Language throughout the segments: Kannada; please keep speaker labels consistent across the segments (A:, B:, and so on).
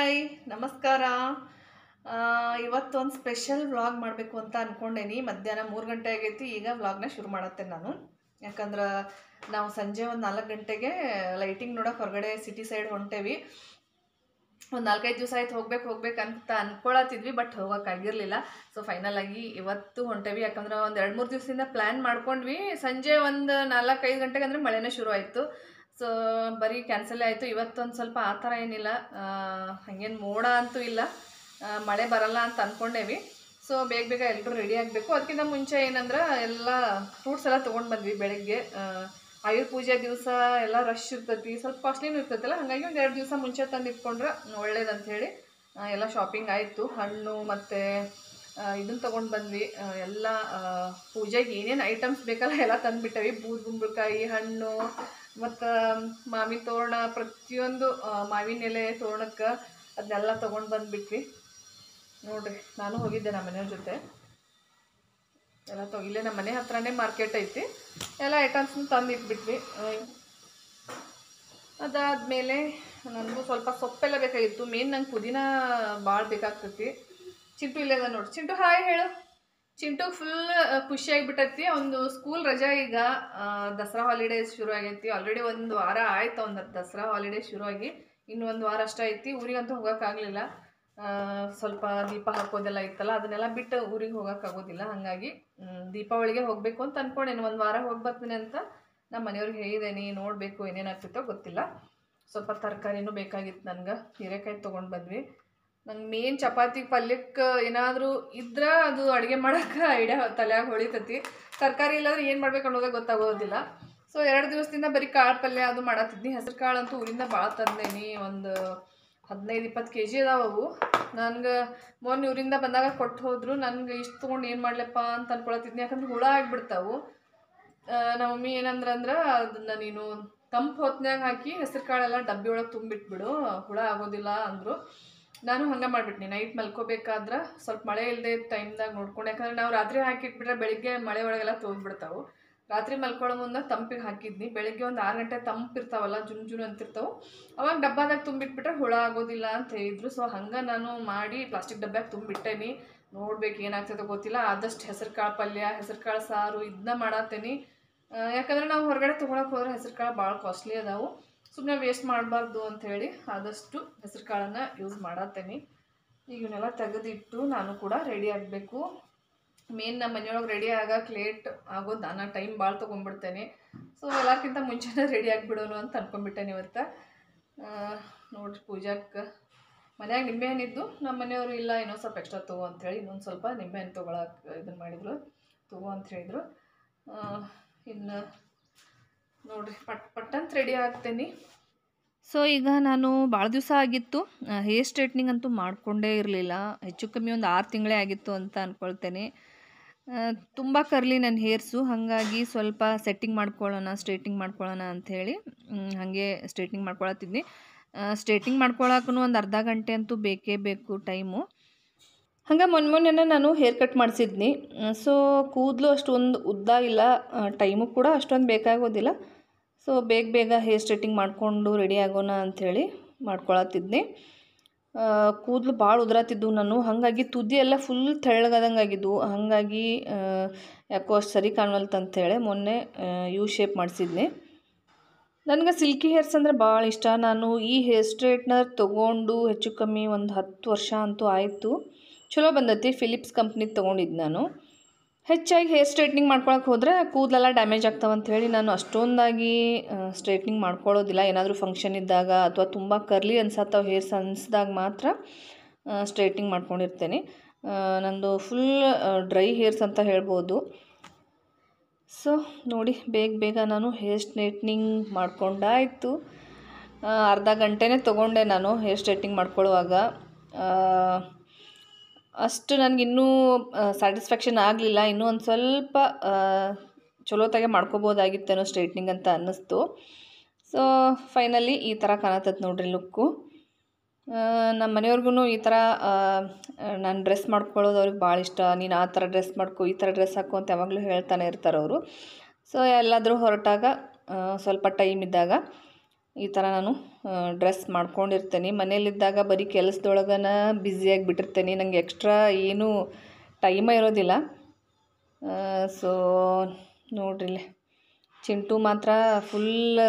A: ಹಾಯ್ ನಮಸ್ಕಾರ ಆ, ಇವತ್ತೊಂದು ಸ್ಪೆಷಲ್ ವ್ಲಾಗ್ ಮಾಡಬೇಕು ಅಂತ ಅಂದ್ಕೊಂಡೇನಿ ಮಧ್ಯಾಹ್ನ ಮೂರು ಗಂಟೆ ಆಗೈತಿ ಈಗ ವ್ಲಾಗ್ನ ಶುರು ಮಾಡತ್ತೇನೆ ನಾನು ಯಾಕಂದ್ರೆ ನಾವು ಸಂಜೆ ಒಂದು ನಾಲ್ಕು ಗಂಟೆಗೆ ಲೈಟಿಂಗ್ ನೋಡೋಕೆ ಹೊರಗಡೆ ಸಿಟಿ ಸೈಡ್ ಹೊಂಟೇವಿ ಒಂದು ನಾಲ್ಕೈದು ದಿವಸ ಆಯ್ತು ಹೋಗ್ಬೇಕು ಹೋಗ್ಬೇಕು ಅಂತ ಅನ್ಕೊಳತಿದ್ವಿ ಬಟ್ ಹೋಗೋಕ್ಕಾಗಿರಲಿಲ್ಲ ಸೊ ಫೈನಲ್ ಆಗಿ ಇವತ್ತು ಹೊಂಟೇವಿ ಯಾಕಂದ್ರೆ ಒಂದು ಎರಡು ಮೂರು ದಿವಸದಿಂದ ಪ್ಲ್ಯಾನ್ ಮಾಡ್ಕೊಂಡ್ವಿ ಸಂಜೆ ಒಂದು ನಾಲ್ಕೈದು ಗಂಟೆಗೆ ಅಂದರೆ ಮಳೆನೇ ಶುರು ಆಯಿತು ಸೊ ಬರೀ ಕ್ಯಾನ್ಸಲ್ ಆಯಿತು ಇವತ್ತೊಂದು ಸ್ವಲ್ಪ ಆ ಥರ ಏನಿಲ್ಲ ಹಾಗೇನು ಮೋಡ ಅಂತೂ ಇಲ್ಲ ಆ, ಮಳೆ ಬರಲ್ಲ ಅಂತ ಅಂದ್ಕೊಂಡೇವಿ ಸೊ ಬೇಗ ಬೇಗ ಎಲ್ಲರೂ ರೆಡಿ ಆಗಬೇಕು ಅದಕ್ಕಿಂತ ಮುಂಚೆ ಏನಂದ್ರೆ ಎಲ್ಲ ಫ್ರೂಟ್ಸ್ ಎಲ್ಲ ತೊಗೊಂಡು ಬಂದ್ವಿ ಬೆಳಗ್ಗೆ ಆ, ಆಯುಧ ಪೂಜೆ ದಿವಸ ಎಲ್ಲ ರಶ್ ಇರ್ತೈತಿ ಸ್ವಲ್ಪ ಕಾಸ್ಟ್ಲಿನೂ ಇರ್ತೈತಲ್ಲ ಹಾಗಾಗಿ ಒಂದು ಎರಡು ದಿವಸ ಮುಂಚೆ ತಂದು ಇಟ್ಕೊಂಡ್ರೆ ಒಳ್ಳೇದಂತ ಹೇಳಿ ಆ, ಎಲ್ಲ ಶಾಪಿಂಗ್ ಆಯಿತು ಹಣ್ಣು ಮತ್ತು ಇದನ್ನು ತೊಗೊಂಡು ಬಂದ್ವಿ ಆ, ಎಲ್ಲ ಆ, ಪೂಜೆಗೆ ಏನೇನು ಐಟಮ್ಸ್ ಬೇಕಲ್ಲ ಎಲ್ಲ ತಂದುಬಿಟ್ಟವಿ ಬೂದ್ ಗುಂಬಳಕಾಯಿ ಹಣ್ಣು ಮತ್ತು ಮಾವಿನ ತೋರಣ ಪ್ರತಿಯೊಂದು ಆ, ಮಾವಿನ ಎಲೆ ತೋರಣಕ್ಕೆ ಅದನ್ನೆಲ್ಲ ತೊಗೊಂಡು ಬಂದುಬಿಟ್ವಿ ನೋಡ್ರಿ ನಾನು ಹೋಗಿದ್ದೆ ನಮ್ಮ ಮನೆಯವ್ರ ಜೊತೆ ಎಲ್ಲ ತೊ ಇಲ್ಲೇ ನಮ್ಮ ಮನೆ ಹತ್ರನೇ ಮಾರ್ಕೆಟ್ ಐತಿ ಎಲ್ಲ ಐಟಮ್ಸ್ನ ತಂದು ಇಟ್ಬಿಟ್ವಿ ಅದಾದಮೇಲೆ ನನಗೂ ಸ್ವಲ್ಪ ಸೊಪ್ಪೆಲ್ಲ ಬೇಕಾಗಿತ್ತು ಮೇನ್ ನಂಗೆ ಪುದೀನ ಭಾಳ ಬೇಕಾಗ್ತೈತಿ ಚಿಂಟು ಇಲ್ಲೇ ಅದ ನೋಡಿ ಚಿಂಟು ಹಾಯ್ ಹೇಳು ಚಿಂಟು ಫುಲ್ ಖುಷಿಯಾಗಿಬಿಟ್ಟೈತಿ ಒಂದು ಸ್ಕೂಲ್ ರಜಾ ಈಗ ಆ, ದಸರಾ ಹಾಲಿಡೇಸ್ ಶುರು ಆಗೈತಿ ಆಲ್ರೆಡಿ ಒಂದು ವಾರ ಆಯ್ತು ಒಂದು ದಸರಾ ಹಾಲಿಡೇಸ್ ಶುರು ಆಗಿ ಇನ್ನು ಒಂದು ವಾರ ಅಷ್ಟೇ ಐತಿ ಊರಿಗಂತೂ ಹೋಗೋಕ್ಕಾಗಲಿಲ್ಲ ಸ್ವಲ್ಪ ದೀಪ ಹಾಕೋದೆಲ್ಲ ಇತ್ತಲ್ಲ ಅದನ್ನೆಲ್ಲ ಬಿಟ್ಟು ಊರಿಗೆ ಹೋಗೋಕ್ಕಾಗೋದಿಲ್ಲ ಹಾಗಾಗಿ ಮ್, ದೀಪಾವಳಿಗೆ ಹೋಗಬೇಕು ಅಂತ ಅಂದ್ಕೊಂಡೇನು ಒಂದು ವಾರ ಹೋಗಿ ಬರ್ತೀನಿ ಅಂತ ನಮ್ಮ ಮನೆಯವ್ರಿಗೆ ಹೇಳಿದೇನಿ ನೋಡಬೇಕು ಏನೇನಾಗ್ತಿತ್ತೋ ಗೊತ್ತಿಲ್ಲ ಸ್ವಲ್ಪ ತರಕಾರಿನೂ ಬೇಕಾಗಿತ್ತು ನನಗೆ ಹೀರೆಕಾಯಿ ತೊಗೊಂಡು ಬಂದ್ವಿ ನಂಗೆ ಮೇನ್ ಚಪಾತಿ ಪಲ್ಯಕ್ಕೆ ಏನಾದರೂ ಇದ್ರೆ ಅದು ಅಡುಗೆ ಮಾಡೋಕೆ ಐಡಿಯಾ ತಲೆಯಾಗ ಹೊಳಿತೈತಿ ತರಕಾರಿ ಇಲ್ಲಾಂದ್ರೆ ಏನು ಮಾಡ್ಬೇಕು ಅನ್ನೋದೇ ಗೊತ್ತಾಗೋದಿಲ್ಲ ಸೊ ಎರಡು ದಿವಸದಿಂದ ಬರೀ ಕಾಳು ಪಲ್ಯ ಅದು ಮಾಡತ್ತಿದ್ನಿ ಹೆಸರು ಕಾಳು ಅಂತೂ ಊರಿಂದ ಭಾಳ ತಂದೇನಿ ಒಂದು ಹದಿನೈದು ಇಪ್ಪತ್ತು ಕೆ ಜಿ ಅದಾವ ಅವು ನನಗೆ ಮೊನ್ನೆ ಊರಿಂದ ಬಂದಾಗ ಕೊಟ್ಟು ಹೋದ್ರು ನನಗೆ ಇಷ್ಟು ತೊಗೊಂಡು ಏನು ಮಾಡ್ಲಪ್ಪ ಅಂತ ಅನ್ಕೊಳತ್ತಿದ್ನಿ ಯಾಕಂದ್ರೆ ಹುಳ ಆಗಿಬಿಡ್ತಾವು ನಮ್ಮ ಮಮ್ಮಿ ಏನಂದ್ರೆ ಅಂದ್ರೆ ಅದನ್ನ ನೀನು ತಂಪು ಹೊತ್ನ್ಯಾಗ ಹಾಕಿ ಹೆಸರು ಕಾಳೆಲ್ಲ ಡಬ್ಬಿ ಒಳಗೆ ತುಂಬಿಟ್ಬಿಡು ಹುಳ ಆಗೋದಿಲ್ಲ ಅಂದರು ನಾನು ಹಂಗೆ ಮಾಡಿಬಿಟ್ನಿ ನೈಟ್ ಮಲ್ಕೋಬೇಕಾದ್ರೆ ಸ್ವಲ್ಪ ಮಳೆ ಇಲ್ಲದೆ ಟೈಮ್ದಾಗ ನೋಡ್ಕೊಂಡು ಯಾಕಂದ್ರೆ ನಾವು ರಾತ್ರಿ ಹಾಕಿಟ್ಬಿಟ್ರೆ ಬೆಳಿಗ್ಗೆ ಮಳೆ ಒಳಗೆಲ್ಲ ತೊಗೊಂಡ್ಬಿಡ್ತಾವೆ ರಾತ್ರಿ ಮಲ್ಕೊಳ್ಳೋ ಮುಂದೆ ತಂಪಿಗೆ ಹಾಕಿದ್ನಿ ಬೆಳಿಗ್ಗೆ ಒಂದು ಆರು ಗಂಟೆ ತಂಪಿರ್ತಾವಲ್ಲ ಜುನ್ ಜುನ್ ಅಂತಿರ್ತಾವೆ ಅವಾಗ ಡಬ್ಬಾದಾಗ ತುಂಬಿಟ್ಬಿಟ್ರೆ ಹುಳ ಆಗೋದಿಲ್ಲ ಅಂತ ಹೇಳಿದ್ರು ಸೊ ಹಂಗೆ ನಾನು ಮಾಡಿ ಪ್ಲಾಸ್ಟಿಕ್ ಡಬ್ಬ್ಯಾಗ ತುಂಬಿಟ್ಟೇನಿ ನೋಡ್ಬೇಕು ಏನಾಗ್ತದೆ ಗೊತ್ತಿಲ್ಲ ಆದಷ್ಟು ಹೆಸರು ಕಾಳು ಪಲ್ಯ ಹೆಸರು ಕಾಳು ಸಾರು ಇದನ್ನ ಮಾಡತ್ತೇನಿ ಆ, ಯಾಕಂದ್ರೆ ನಾವು ಹೊರಗಡೆ ತೊಗೊಳಕ್ಕೆ ಹೋದ್ರೆ ಹೆಸರು ಕಾಳು ಭಾಳ ಕಾಸ್ಟ್ಲಿ ಅದಾವು ಸುಮ್ಮನೆ ವೇಸ್ಟ್ ಮಾಡಬಾರ್ದು ಅಂಥೇಳಿ ಆದಷ್ಟು ಹೆಸರು ಕಾಳನ್ನು ಯೂಸ್ ಮಾಡತ್ತೇನೆ ಈಗ ಇವನ್ನೆಲ್ಲ ತೆಗೆದಿಟ್ಟು ನಾನು ಕೂಡ ರೆಡಿ ಆಗಬೇಕು ಮೇನ್ ನಮ್ಮ ಮನೆಯೊಳಗೆ ರೆಡಿ ಆಗಕ್ಕೆ ಲೇಟ್ ಆಗೋದು ನಾನು ಟೈಮ್ ಭಾಳ ತೊಗೊಂಡ್ಬಿಡ್ತೇನೆ ಸೊ ಎಲ್ಲಕ್ಕಿಂತ ಮುಂಚೆನೇ ರೆಡಿ ಆಗಿಬಿಡೋನು ಅಂತ ಅನ್ಕೊಂಡ್ಬಿಟ್ಟೇನೆ ಇವತ್ತು ಆ, ನೋಡ್ರಿ ಪೂಜಾಕ್ಕೆ ಮನ್ಯಾಗ ನಿಂಬೆಹಣ್ಣಿದ್ದು ನಮ್ಮ ಮನೆಯವರು ಇಲ್ಲ ಇನ್ನೊಂದು ಸ್ವಲ್ಪ ಎಕ್ಸ್ಟ್ರಾ ತಗೋ ಅಂಥೇಳಿ ಇನ್ನೊಂದು ಸ್ವಲ್ಪ ನಿಂಬೆಹಣ್ಣು ತೊಗೊಳಕ್ಕೆ ಇದನ್ನು ಮಾಡಿದ್ರು ತಗೋ ಅಂತ ಹೇಳಿದ್ರು ಇನ್ನು ನೋಡ್ರಿ ಪಟ್ ಪಟ್ ಅಂತ ರೆಡಿ ಆಗ್ತೇನೆ
B: ಸೊ ಈಗ ನಾನು ಭಾಳ ದಿವಸ ಆಗಿತ್ತು ಹೇರ್ ಸ್ಟ್ರೈಟ್ನಿಂಗ್ ಅಂತೂ ಮಾಡಿಕೊಂಡೇ ಇರಲಿಲ್ಲ ಹೆಚ್ಚು ಕಮ್ಮಿ ಒಂದು ಆರು ತಿಂಗಳೇ ಆಗಿತ್ತು ಅಂತ ಅಂದ್ಕೊಳ್ತೇನೆ ತುಂಬ ಕರ್ಲಿ ನನ್ನ ಹೇರ್ಸು ಹಾಗಾಗಿ ಸ್ವಲ್ಪ ಸೆಟ್ಟಿಂಗ್ ಮಾಡ್ಕೊಳ್ಳೋಣ ಸ್ಟ್ರೇಟಿಂಗ್ ಮಾಡ್ಕೊಳ್ಳೋಣ ಅಂಥೇಳಿ ಹಾಗೆ ಸ್ಟ್ರೇಟ್ನಿಂಗ್ ಮಾಡ್ಕೊಳತ್ತಿದ್ನಿ ಸ್ಟ್ರೇಟಿಂಗ್ ಮಾಡ್ಕೊಳಕ್ಕೂ ಒಂದು ಅರ್ಧ ಗಂಟೆ ಅಂತೂ ಬೇಕೇ ಬೇಕು ಟೈಮು ಹಂಗೆ ಮೊನ್ನೆ ಮೊನ್ನೆ ನಾನು ಹೇರ್ ಕಟ್ ಮಾಡಿಸಿದ್ನಿ ಸೊ ಕೂದಲು ಅಷ್ಟೊಂದು ಉದ್ದ ಇಲ್ಲ ಟೈಮು ಕೂಡ ಅಷ್ಟೊಂದು ಬೇಕಾಗೋದಿಲ್ಲ ಸೊ ಬೇಗ ಬೇಗ ಹೇರ್ ಸ್ಟ್ರೇಟಿಂಗ್ ಮಾಡಿಕೊಂಡು ರೆಡಿ ಆಗೋಣ ಅಂಥೇಳಿ ಮಾಡ್ಕೊಳತ್ತಿದ್ನಿ ಕೂದಲು ಭಾಳ ಉದುರತ್ತಿದ್ವು ನಾನು ಹಾಗಾಗಿ ತುದಿ ಎಲ್ಲ ಫುಲ್ ತೆಳ್ಳಗದಂಗೆ ಆಗಿದ್ವು ಹಾಗಾಗಿ ಆ, ಯಾಕೋ ಅಷ್ಟು ಸರಿ ಕಾಣವಲ್ತು ಅಂಥೇಳಿ ಮೊನ್ನೆ ಯು ಶೇಪ್ ಮಾಡಿಸಿದ್ನಿ ನನಗೆ ಸಿಲ್ಕಿ ಹೇರ್ಸ್ ಅಂದರೆ ಭಾಳ ಇಷ್ಟ ನಾನು ಈ ಹೇರ್ ಸ್ಟ್ರೇಟ್ನರ್ ತೊಗೊಂಡು ಹೆಚ್ಚು ಕಮ್ಮಿ ಒಂದು ಹತ್ತು ವರ್ಷ ಅಂತೂ ಆಯಿತು ಚಲೋ ಬಂದೈತಿ ಫಿಲಿಪ್ಸ್ ಕಂಪ್ನಿದು ತೊಗೊಂಡಿದ್ದು ನಾನು ಹೆಚ್ಚಾಗಿ ಹೇರ್ ಸ್ಟ್ರೈಟ್ನಿಂಗ್ ಮಾಡ್ಕೊಳಕ್ಕೆ ಹೋದರೆ ಕೂದಲೆಲ್ಲ ಡ್ಯಾಮೇಜ್ ಆಗ್ತಾವೆ ಅಂತ ಹೇಳಿ ನಾನು ಅಷ್ಟೊಂದಾಗಿ ಸ್ಟ್ರೈಟ್ನಿಂಗ್ ಮಾಡ್ಕೊಳ್ಳೋದಿಲ್ಲ ಏನಾದರೂ ಫಂಕ್ಷನ್ ಇದ್ದಾಗ ಅಥವಾ ತುಂಬ ಕರ್ಲಿ ಅನ್ಸತ್ತವ ಹೇರ್ಸ್ ಅನ್ಸ್ದಾಗ ಮಾತ್ರ ಸ್ಟ್ರೈಟ್ನಿಂಗ್ ಮಾಡ್ಕೊಂಡಿರ್ತೇನೆ ಆ, ನಂದು ಫುಲ್ ಡ್ರೈ ಹೇರ್ಸ್ ಅಂತ ಹೇಳ್ಬೋದು ಸೊ ನೋಡಿ ಬೇಗ ಬೇಗ ನಾನು ಹೇರ್ ಸ್ಟ್ರೈಟ್ನಿಂಗ್ ಮಾಡ್ಕೊಂಡಾಯಿತು ಆ, ಅರ್ಧ ಗಂಟೆನೇ ತೊಗೊಂಡೆ ನಾನು ಹೇರ್ ಸ್ಟ್ರೈಟ್ನಿಂಗ್ ಮಾಡ್ಕೊಳ್ಳುವಾಗ ಆ, ಅಷ್ಟು ನನಗಿನ್ನೂ ಸ್ಯಾಟಿಸ್ಫ್ಯಾಕ್ಷನ್ ಆಗಲಿಲ್ಲ ಇನ್ನೂ ಒಂದು ಸ್ವಲ್ಪ ಆ, ಚಲೋತಾಗೆ ಮಾಡ್ಕೋಬೋದಾಗಿತ್ತೇನೋ ಸ್ಟ್ರೈಟ್ನಿಂಗ್ ಅಂತ ಅನ್ನಿಸ್ತು ಸೊ ಫೈನಲಿ ಈ ಥರ ಕಾಣತ್ತೈತೆ ನೋಡ್ರಿ ಲುಕ್ಕು ನಮ್ಮ ಮನೆಯವ್ರಿಗೂ ಈ ಥರ ನಾನು ಡ್ರೆಸ್ ಮಾಡ್ಕೊಳ್ಳೋದು ಅವ್ರಿಗೆ ಭಾಳ ಇಷ್ಟ ನೀನು ಆ ಥರ ಡ್ರೆಸ್ ಮಾಡ್ಕೊ ಈ ಥರ ಡ್ರೆಸ್ ಹಾಕು ಅಂತ ಯಾವಾಗಲೂ ಹೇಳ್ತಾನೆ ಇರ್ತಾರೆ ಅವರು ಸೊ ಎಲ್ಲಾದರೂ ಹೊರಟಾಗ ಆ, ಸ್ವಲ್ಪ ಟೈಮ್ ಇದ್ದಾಗ ಈ ಥರ ನಾನು ಡ್ರೆಸ್ ಮಾಡ್ಕೊಂಡಿರ್ತೇನೆ ಮನೇಲಿದ್ದಾಗ ಬರೀ ಕೆಲಸದೊಳಗನ ಬ್ಯುಸಿಯಾಗಿ ಬಿಟ್ಟಿರ್ತೇನೆ ನನಗೆ ಎಕ್ಸ್ಟ್ರಾ ಏನೂ ಟೈಮೇ ಇರೋದಿಲ್ಲ ಸೊ ನೋಡ್ರಿಲ್ಲಿ ಚಿಂಟು ಮಾತ್ರ ಫುಲ್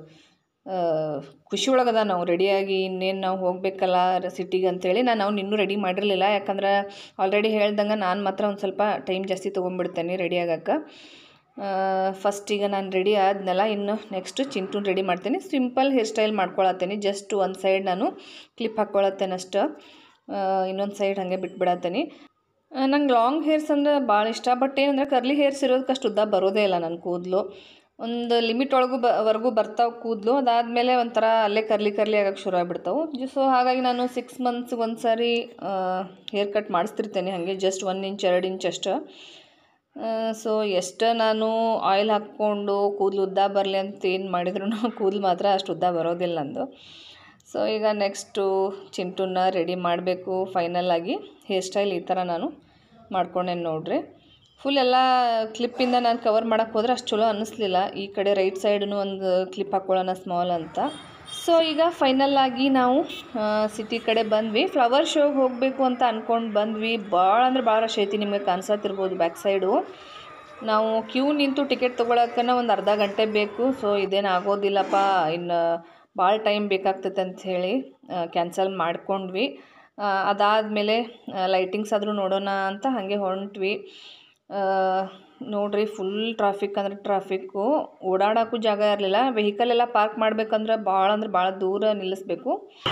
B: ಖುಷಿ ಒಳಗದ ನಾವು ರೆಡಿಯಾಗಿ ಇನ್ನೇನು ನಾವು ಹೋಗಬೇಕಲ್ಲ ಸಿಟಿಗೆ ಅಂತೇಳಿ ನಾನು ಅವ್ನು ಇನ್ನೂ ರೆಡಿ ಮಾಡಿರಲಿಲ್ಲ ಯಾಕಂದ್ರೆ ಆಲ್ರೆಡಿ ಹೇಳ್ದಂಗೆ ನಾನು ಮಾತ್ರ ಒಂದು ಸ್ವಲ್ಪ ಟೈಮ್ ಜಾಸ್ತಿ ತೊಗೊಂಡ್ಬಿಡ್ತೇನೆ ರೆಡಿ ಆಗಕ್ಕೆ ಫಸ್ಟಿಗೆ ನಾನು ರೆಡಿ ಆದ್ನಲ್ಲ ಇನ್ನು ನೆಕ್ಸ್ಟು ಚಿಂಟುನ ರೆಡಿ ಮಾಡ್ತೀನಿ ಸಿಂಪಲ್ ಹೇರ್ ಸ್ಟೈಲ್ ಮಾಡ್ಕೊಳತ್ತೇನೆ ಜಸ್ಟ್ ಒಂದು ಸೈಡ್ ನಾನು ಕ್ಲಿಪ್ ಹಾಕ್ಕೊಳತ್ತೇನೆ ಅಷ್ಟು ಇನ್ನೊಂದು ಸೈಡ್ ಹಾಗೆ ಬಿಟ್ಬಿಡತ್ತೇನೆ ನಂಗೆ ಲಾಂಗ್ ಹೇರ್ಸ್ ಅಂದ್ರೆ ಭಾಳ ಇಷ್ಟ ಬಟ್ ಏನಂದ್ರೆ ಕರ್ಲಿ ಹೇರ್ಸ್ ಇರೋದಕ್ಕೆ ಅಷ್ಟು ಉದ್ದ ಬರೋದೇ ಇಲ್ಲ ನನ್ನ ಕೂದಲು ಒಂದು ಲಿಮಿಟ್ ಒಳಗೂ ಬ ವರೆಗೂ ಬರ್ತಾವೆ ಕೂದಲು ಅದಾದಮೇಲೆ ಒಂಥರ ಅಲ್ಲೇ ಕರ್ಲಿ ಕರ್ಲಿ ಆಗಕ್ಕೆ ಶುರು ಆಗ್ಬಿಡ್ತಾವೆ ಸೊ ಹಾಗಾಗಿ ನಾನು ಸಿಕ್ಸ್ ಮಂತ್ಸ್ಗೆ ಒಂದು ಸಾರಿ ಹೇರ್ ಕಟ್ ಮಾಡಿಸ್ತಿರ್ತೇನೆ ಹಾಗೆ ಜಸ್ಟ್ ಒನ್ ಇಂಚ್ ಎರಡು ಇಂಚ್ ಅಷ್ಟು ಸೊ ಎಷ್ಟು ನಾನು ಆಯಿಲ್ ಹಾಕ್ಕೊಂಡು ಕೂದಲು ಉದ್ದ ಬರಲಿ ಅಂತ ಏನು ಮಾಡಿದ್ರು ಕೂದಲು ಮಾತ್ರ ಅಷ್ಟು ಉದ್ದ ಬರೋದಿಲ್ಲ ನಂದು ಸೊ ಈಗ ನೆಕ್ಸ್ಟು ಚಿಂಟುನ ರೆಡಿ ಮಾಡಬೇಕು ಫೈನಲ್ ಆಗಿ ಹೇರ್ ಸ್ಟೈಲ್ ಈ ಥರ ನಾನು ಮಾಡ್ಕೊಂಡೇನು ನೋಡ್ರಿ ಫುಲ್ ಎಲ್ಲ ಕ್ಲಿಪ್ಪಿಂದ ನಾನು ಕವರ್ ಮಾಡೋಕ್ಕೆ ಹೋದ್ರೆ ಅಷ್ಟು ಚಲೋ ಅನ್ನಿಸ್ಲಿಲ್ಲ ಈ ಕಡೆ ರೈಟ್ ಸೈಡ್ನು ಒಂದು ಕ್ಲಿಪ್ ಹಾಕ್ಕೊಳ್ಳೋಣ ಸ್ಮಾಲ್ ಅಂತ ಸೊ ಈಗ ಫೈನಲ್ ಆಗಿ ನಾವು ಸಿಟಿ ಕಡೆ ಬಂದ್ವಿ ಫ್ಲವರ್ ಶೋಗೆ ಹೋಗಬೇಕು ಅಂತ ಅಂದ್ಕೊಂಡು ಬಂದ್ವಿ ಭಾಳ ಅಂದ್ರೆ ಭಾಳ ರಶ್ ಐತಿ ನಿಮಗೆ ಕಾಣಿಸತ್ತಿರ್ಬೋದು ಬ್ಯಾಕ್ ಸೈಡು ನಾವು ಕ್ಯೂ ನಿಂತು ಟಿಕೆಟ್ ತೊಗೊಳಕ್ಕನ ಒಂದು ಅರ್ಧ ಗಂಟೆ ಬೇಕು ಸೊ ಇದೇನು ಆಗೋದಿಲ್ಲಪ್ಪ ಇನ್ನು ಭಾಳ ಟೈಮ್ ಬೇಕಾಗ್ತೈತೆ ಅಂತ ಹೇಳಿ ಕ್ಯಾನ್ಸಲ್ ಮಾಡ್ಕೊಂಡ್ವಿ ಅದಾದಮೇಲೆ ಲೈಟಿಂಗ್ಸ್ ಆದರೂ ನೋಡೋಣ ಅಂತ ಹಾಗೆ ಹೊಂಟ್ವಿ ನೋಡ್ರಿ ಫುಲ್ ಟ್ರಾಫಿಕ್ ಅಂದ್ರೆ ಟ್ರಾಫಿಕ್ಕು ಓಡಾಡೋಕ್ಕೂ ಜಾಗ ಇರಲಿಲ್ಲ ವೆಹಿಕಲ್ ಎಲ್ಲ ಪಾರ್ಕ್ ಮಾಡ್ಬೇಕಂದ್ರೆ ಭಾಳ ಅಂದ್ರೆ ಭಾಳ ದೂರ ನಿಲ್ಲಿಸ್ಬೇಕು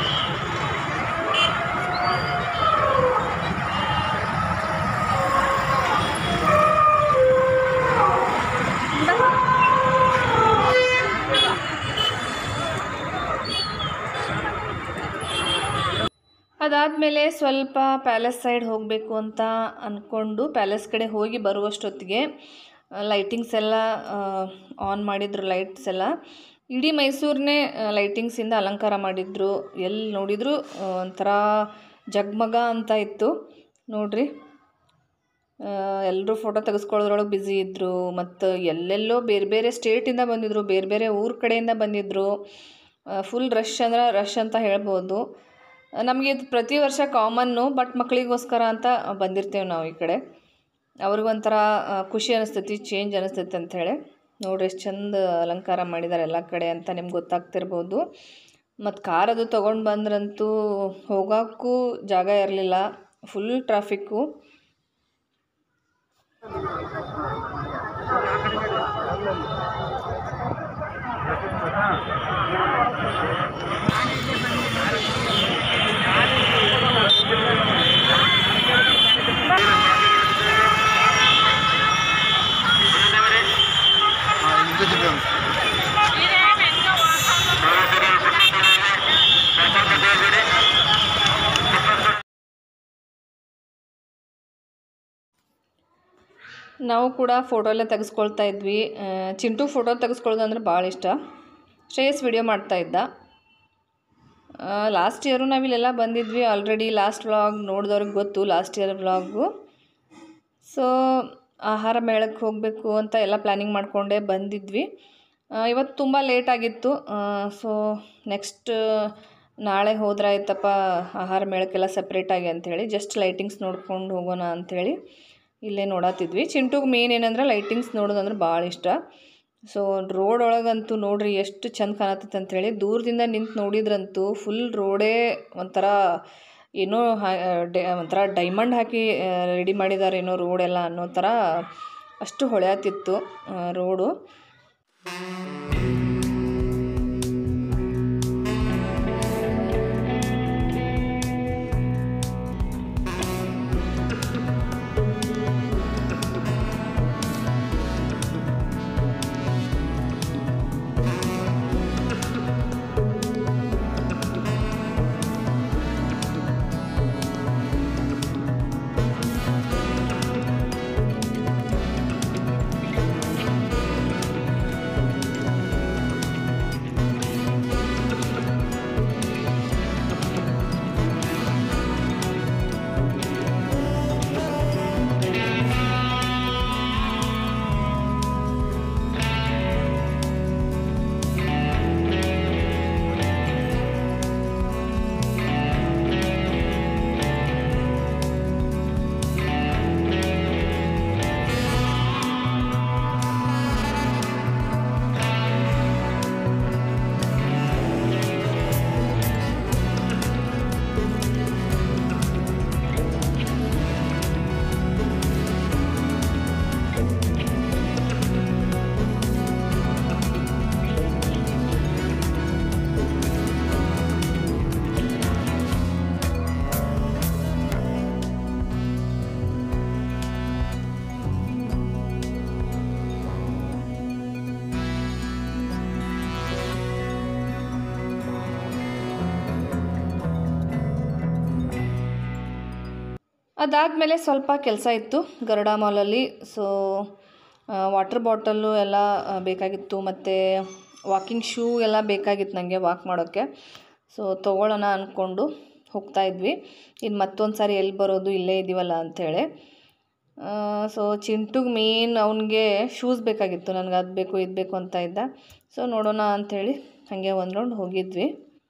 B: ಅದಾದಮೇಲೆ ಸ್ವಲ್ಪ ಪ್ಯಾಲೇಸ್ ಸೈಡ್ ಹೋಗಬೇಕು ಅಂತ ಅಂದ್ಕೊಂಡು ಪ್ಯಾಲೇಸ್ ಕಡೆ ಹೋಗಿ ಬರುವಷ್ಟೊತ್ತಿಗೆ ಲೈಟಿಂಗ್ಸ್ ಎಲ್ಲ ಆನ್ ಮಾಡಿದ್ರು ಲೈಟ್ಸ್ ಎಲ್ಲ ಇಡೀ ಮೈಸೂರನ್ನೇ ಲೈಟಿಂಗ್ಸಿಂದ ಅಲಂಕಾರ ಮಾಡಿದ್ರು ಎಲ್ಲಿ ನೋಡಿದ್ರು ಒಂಥರ ಜಗ್ಮಗ ಅಂತ ಇತ್ತು ನೋಡ್ರಿ ಎಲ್ಲರೂ ಫೋಟೋ ತೆಗೆಸ್ಕೊಳ್ಳೋದ್ರೊಳಗೆ ಬ್ಯುಸಿ ಇದ್ದರು ಮತ್ತು ಎಲ್ಲೆಲ್ಲೋ ಬೇರೆ ಬೇರೆ ಸ್ಟೇಟಿಂದ ಬಂದಿದ್ದರು ಬೇರೆ ಬೇರೆ ಊರ ಕಡೆಯಿಂದ ಬಂದಿದ್ದರು ಫುಲ್ ರಶ್ ಅಂದ್ರೆ ರಶ್ ಅಂತ ಹೇಳ್ಬೋದು ನಮಗೆ ಇದು ಪ್ರತಿ ವರ್ಷ ಕಾಮನ್ನು ಬಟ್ ಮಕ್ಕಳಿಗೋಸ್ಕರ ಅಂತ ಬಂದಿರ್ತೇವೆ ನಾವು ಈ ಕಡೆ ಅವ್ರಿಗೊಂಥರ ಖುಷಿ ಅನಿಸ್ತೈತಿ ಚೇಂಜ್ ಅನಿಸ್ತೈತಿ ಅಂಥೇಳಿ ನೋಡ್ರಿ ಎಷ್ಟು ಚಂದ ಅಲಂಕಾರ ಮಾಡಿದ್ದಾರೆ ಎಲ್ಲ ಕಡೆ ಅಂತ ನಿಮ್ಗೆ ಗೊತ್ತಾಗ್ತಿರ್ಬೋದು ಮತ್ತು ಕಾರ್ ಅದು ತೊಗೊಂಡು ಬಂದ್ರಂತೂ ಹೋಗೋಕ್ಕೂ ಜಾಗ ಇರಲಿಲ್ಲ ಫುಲ್ ಟ್ರಾಫಿಕ್ಕು ನಾವು ಕೂಡ ಫೋಟೋ ಎಲ್ಲ ತೆಗೆಸ್ಕೊಳ್ತಾ ಇದ್ವಿ ಆ, ಚಿಂಟು ಫೋಟೋ ತೆಗೆಸ್ಕೊಳ್ಳೋದು ಅಂದ್ರೆ ಭಾಳ ಇಷ್ಟ ಶ್ರೇಯಸ್ ವಿಡಿಯೋ ಮಾಡ್ತಾ ಇದ್ದ ಲಾಸ್ಟ್ ಇಯರು ನಾವಿಲ್ಲೆಲ್ಲ ಬಂದಿದ್ವಿ ಆಲ್ರೆಡಿ ಲಾಸ್ಟ್ ವ್ಲಾಗ್ ನೋಡಿದವ್ರಿಗೆ ಗೊತ್ತು ಲಾಸ್ಟ್ ಇಯರ್ ವ್ಲಾಗು ಸೊ ಆಹಾರ ಮೇಳಕ್ಕೆ ಹೋಗಬೇಕು ಅಂತ ಎಲ್ಲ ಪ್ಲ್ಯಾನಿಂಗ್ ಮಾಡಿಕೊಂಡೇ ಬಂದಿದ್ವಿ ಆ, ಇವತ್ತು ತುಂಬ ಲೇಟ್ ಆಗಿತ್ತು ಸೊ ನೆಕ್ಸ್ಟ್ ನಾಳೆ ಹೋದ್ರಾಯ್ತಪ್ಪ ಆಹಾರ ಮೇಳಕ್ಕೆಲ್ಲ ಸಪ್ರೇಟಾಗಿ ಅಂಥೇಳಿ ಜಸ್ಟ್ ಲೈಟಿಂಗ್ಸ್ ನೋಡ್ಕೊಂಡು ಹೋಗೋಣ ಅಂಥೇಳಿ ಇಲ್ಲೇ ನೋಡತ್ತಿದ್ವಿ ಚಿಂಟುಗೆ ಮೇನ್ ಏನಂದ್ರೆ ಲೈಟಿಂಗ್ಸ್ ನೋಡೋದಂದ್ರೆ ಭಾಳ ಇಷ್ಟ ಸೊ ರೋಡ್ ಒಳಗಂತೂ ನೋಡ್ರಿ ಎಷ್ಟು ಚಂದ ಕಾಣತ್ತೈತೆ ಅಂಥೇಳಿ ದೂರದಿಂದ ನಿಂತು ನೋಡಿದ್ರಂತೂ ಫುಲ್ ರೋಡೇ ಒಂಥರ ಏನೋ ಹಾ ಡೆ ಒಂಥರ ಡೈಮಂಡ್ ಹಾಕಿ ರೆಡಿ ಮಾಡಿದ್ದಾರೆ ಏನೋ ರೋಡೆಲ್ಲ ಅನ್ನೋ ಥರ ಅಷ್ಟು ಹೊಳೆಯತ್ತಿತ್ತು ರೋಡು ಅದಾದಮೇಲೆ ಸ್ವಲ್ಪ ಕೆಲಸ ಇತ್ತು ಗರುಡ ಮಾಲಲ್ಲಿ ಸೊ ವಾಟರ್ ಬಾಟಲ್ಲು ಎಲ್ಲ ಆ, ಬೇಕಾಗಿತ್ತು ಮತ್ತು ವಾಕಿಂಗ್ ಶೂ ಎಲ್ಲ ಬೇಕಾಗಿತ್ತು ನನಗೆ ವಾಕ್ ಮಾಡೋಕ್ಕೆ ಸೊ ತೊಗೊಳ್ಳೋಣ ಅಂದ್ಕೊಂಡು ಹೋಗ್ತಾ ಇದ್ವಿ ಇನ್ನು ಮತ್ತೊಂದು ಸಾರಿ ಎಲ್ಲಿ ಬರೋದು ಇಲ್ಲೇ ಇದ್ದೀವಲ್ಲ ಅಂಥೇಳಿ ಸೊ ಚಿಂಟುಗೆ ಮೇನ್ ಅವನಿಗೆ ಶೂಸ್ ಬೇಕಾಗಿತ್ತು ನನಗೆ ಅದು ಬೇಕು ಇದು ಬೇಕು ಅಂತ ಇದ್ದ ಸೊ ನೋಡೋಣ ಅಂಥೇಳಿ ಹಾಗೆ ಒಂದು ರೌಂಡ್ ಹೋಗಿದ್ವಿ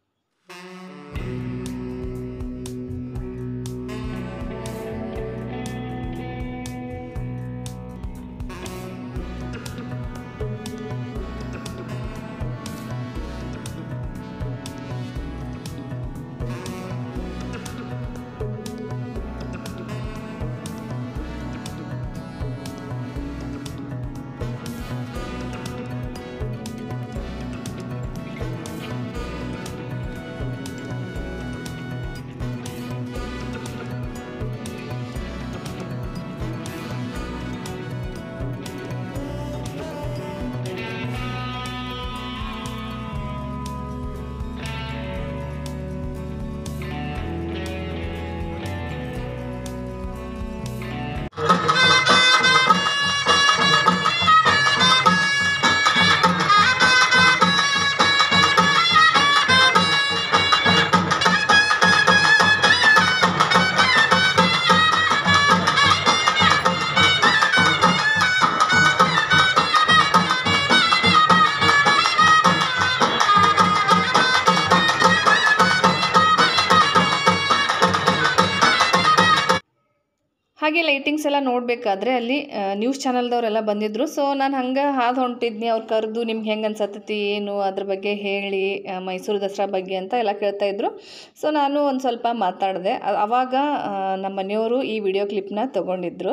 B: ಹಾಗೆ ಲೈಟಿಂಗ್ಸ್ ಎಲ್ಲ ನೋಡಬೇಕಾದ್ರೆ ಅಲ್ಲಿ ನ್ಯೂಸ್ ಚಾನಲ್ದವರೆಲ್ಲ ಬಂದಿದ್ದರು ಸೊ ನಾನು ಹಂಗೆ ಹಾದು ಹೊಂಟಿದ್ನಿ ಅವ್ರು ಕರೆದು ನಿಮ್ಗೆ ಹೆಂಗೆ ಅನ್ಸತ್ತೈತಿ ಏನು ಅದ್ರ ಬಗ್ಗೆ ಹೇಳಿ ಆ, ಮೈಸೂರು ದಸರಾ ಬಗ್ಗೆ ಅಂತ ಎಲ್ಲ ಕೇಳ್ತಾ ಇದ್ರು ಸೊ ನಾನು ಒಂದು ಸ್ವಲ್ಪ ಮಾತಾಡಿದೆ ಅವಾಗ ಆ, ನಮ್ಮ ಮನೆಯವರು ಈ ವಿಡಿಯೋ ಕ್ಲಿಪ್ನ ತೊಗೊಂಡಿದ್ರು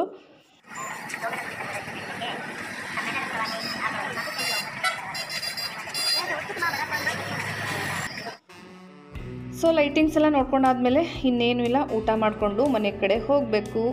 B: ಸೊ ಲೈಟಿಂಗ್ಸ್ ಎಲ್ಲ ನೋಡ್ಕೊಂಡಾದ್ಮೇಲೆ ಇನ್ನೇನು ಇಲ್ಲ ಊಟ ಮಾಡಿಕೊಂಡು ಮನೆ ಕಡೆ ಹೋಗಬೇಕು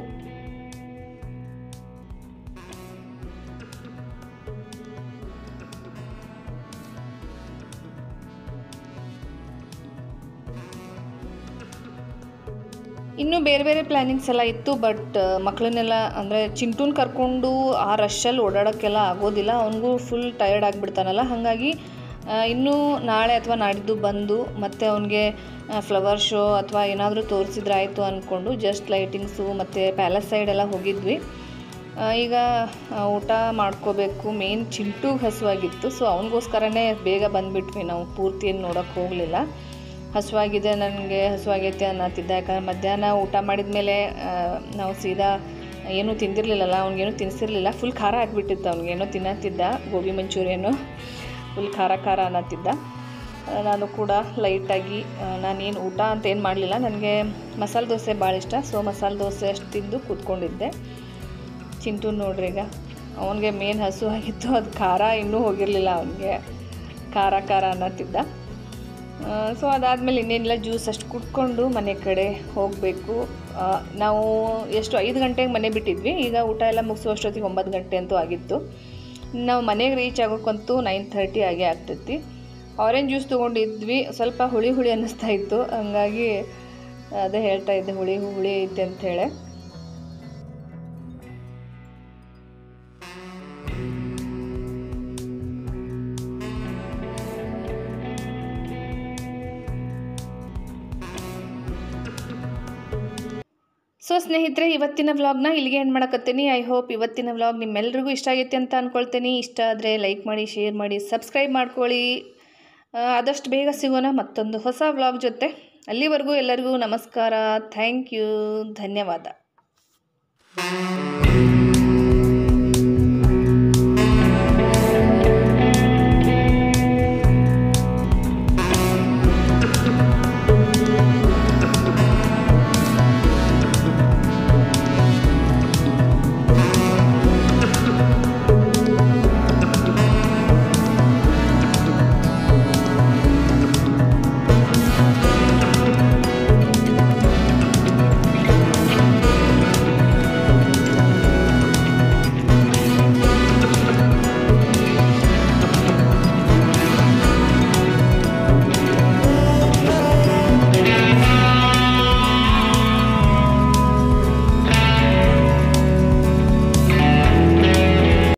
B: ಇನ್ನೂ ಬೇರೆ ಬೇರೆ ಪ್ಲ್ಯಾನಿಂಗ್ಸ್ ಎಲ್ಲ ಇತ್ತು ಬಟ್ ಮಕ್ಕಳನ್ನೆಲ್ಲ ಅಂದರೆ ಚಿಂಟೂನ್ ಕರ್ಕೊಂಡು ಆ ರಶಲ್ಲಿ ಓಡಾಡೋಕ್ಕೆಲ್ಲ ಆಗೋದಿಲ್ಲ ಅವನಿಗೂ ಫುಲ್ ಟಯರ್ಡ್ ಆಗಿಬಿಡ್ತಾನಲ್ಲ ಹಾಗಾಗಿ ಆ, ಇನ್ನೂ ನಾಳೆ ಅಥವಾ ನಾಡಿದ್ದು ಬಂದು ಮತ್ತೆ ಅವನಿಗೆ ಫ್ಲವರ್ ಶೋ ಅಥವಾ ಏನಾದರೂ ತೋರಿಸಿದ್ರೆ ಆಯಿತು ಅಂದ್ಕೊಂಡು ಜಸ್ಟ್ ಲೈಟಿಂಗ್ಸು ಮತ್ತು ಪ್ಯಾಲೇಸ್ ಸೈಡ್ ಎಲ್ಲ ಹೋಗಿದ್ವಿ ಆ, ಈಗ ಆ, ಊಟ ಮಾಡ್ಕೋಬೇಕು ಮೇನ್ ಚಿಂಟುಗೆ ಹಸುವಾಗಿತ್ತು ಸೊ ಅವನಿಗೋಸ್ಕರನೇ ಬೇಗ ಬಂದುಬಿಟ್ವಿ ನಾವು ಪೂರ್ತಿ ಏನು ನೋಡೋಕ್ಕೆ ಹೋಗಲಿಲ್ಲ ಹಸುವಾಗಿದೆ ನನಗೆ ಹಸುವಾಗೈತೆ ಅನ್ನತ್ತಿದ್ದ ಯಾಕಂದ್ರೆ ಮಧ್ಯಾಹ್ನ ಊಟ ಮಾಡಿದ ಮೇಲೆ ನಾವು ಸೀದಾ ಏನೂ ತಿಂದಿರಲಿಲ್ಲಲ್ಲ ಅವ್ನಿಗೇನು ತಿನ್ನಿಸಿರ್ಲಿಲ್ಲ ಫುಲ್ ಖಾರ ಹಾಕ್ಬಿಟ್ಟಿತ್ತು ಅವ್ನಿಗೇನೋ ತಿನ್ನತ್ತಿದ್ದ ಗೋಬಿ ಮಂಚೂರಿಯನು ಫುಲ್ ಖಾರ ಖಾರ ಅನ್ನತ್ತಿದ್ದ ಆ, ನಾನು ಕೂಡ ಲೈಟಾಗಿ ನಾನೇನು ಊಟ ಅಂತ ಏನು ಮಾಡಲಿಲ್ಲ ನನಗೆ ಮಸಾಲೆ ದೋಸೆ ಭಾಳ ಇಷ್ಟ ಸೊ ಮಸಾಲೆ ದೋಸೆ ಅಷ್ಟು ತಿಂದು ಕೂತ್ಕೊಂಡಿದ್ದೆ ಚಿಂಟು ನೋಡ್ರಿ ಈಗ ಅವನಿಗೆ ಮೇನ್ ಹಸು ಆಗಿತ್ತು ಅದು ಖಾರ ಇನ್ನೂ ಹೋಗಿರಲಿಲ್ಲ ಅವನಿಗೆ ಖಾರ ಖಾರ ಅನ್ನತ್ತಿದ್ದ ಸೊ ಅದಾದಮೇಲೆ ಇನ್ನೇನಿಲ್ಲ ಜ್ಯೂಸ್ ಅಷ್ಟು ಕುಟ್ಕೊಂಡು ಮನೆ ಕಡೆ ಹೋಗಬೇಕು ನಾವು ಎಷ್ಟು ಐದು ಗಂಟೆಗೆ ಮನೆ ಬಿಟ್ಟಿದ್ವಿ ಈಗ ಊಟ ಎಲ್ಲ ಮುಗಿಸೋ ಅಷ್ಟೊತ್ತಿಗೆ ಒಂಬತ್ತು ಗಂಟೆ ಅಂತೂ ಆಗಿತ್ತು ನಾವು ಮನೆಗೆ ರೀಚ್ ಆಗೋಕ್ಕಂತೂ ನೈನ್ ಥರ್ಟಿ ಆಗೇ ಆಗ್ತೈತಿ ಆರೆಂಜ್ ಜ್ಯೂಸ್ ತೊಗೊಂಡಿದ್ವಿ ಸ್ವಲ್ಪ ಹುಳಿ ಹುಳಿ ಅನ್ನಿಸ್ತಾ ಇತ್ತು ಹಂಗಾಗಿ ಅದೇ ಹೇಳ್ತಾ ಇದ್ದೆ ಹುಳಿ ಹುಳಿ ಐತೆ ಅಂಥೇಳಿ ಸೊ ಸ್ನೇಹಿತರೆ ಇವತ್ತಿನ ವ್ಲಾಗ್ನ ಇಲ್ಲಿಗೆ ಏನು ಮಾಡಕತ್ತೀನಿ ಐ ಹೋಪ್ ಇವತ್ತಿನ ವ್ಲಾಗ್ ನಿಮ್ಮೆಲ್ರಿಗೂ ಇಷ್ಟ ಆಗೈತೆ ಅಂತ ಅಂದ್ಕೊಳ್ತೀನಿ ಇಷ್ಟ ಆದರೆ ಲೈಕ್ ಮಾಡಿ ಶೇರ್ ಮಾಡಿ ಸಬ್ಸ್ಕ್ರೈಬ್ ಮಾಡ್ಕೊಳ್ಳಿ ಆ, ಆದಷ್ಟು ಬೇಗ ಸಿಗೋಣ ಮತ್ತೊಂದು ಹೊಸ ವ್ಲಾಗ್ ಜೊತೆ ಅಲ್ಲಿವರೆಗೂ ಎಲ್ಲರಿಗೂ ನಮಸ್ಕಾರ ಥ್ಯಾಂಕ್ ಯು ಧನ್ಯವಾದ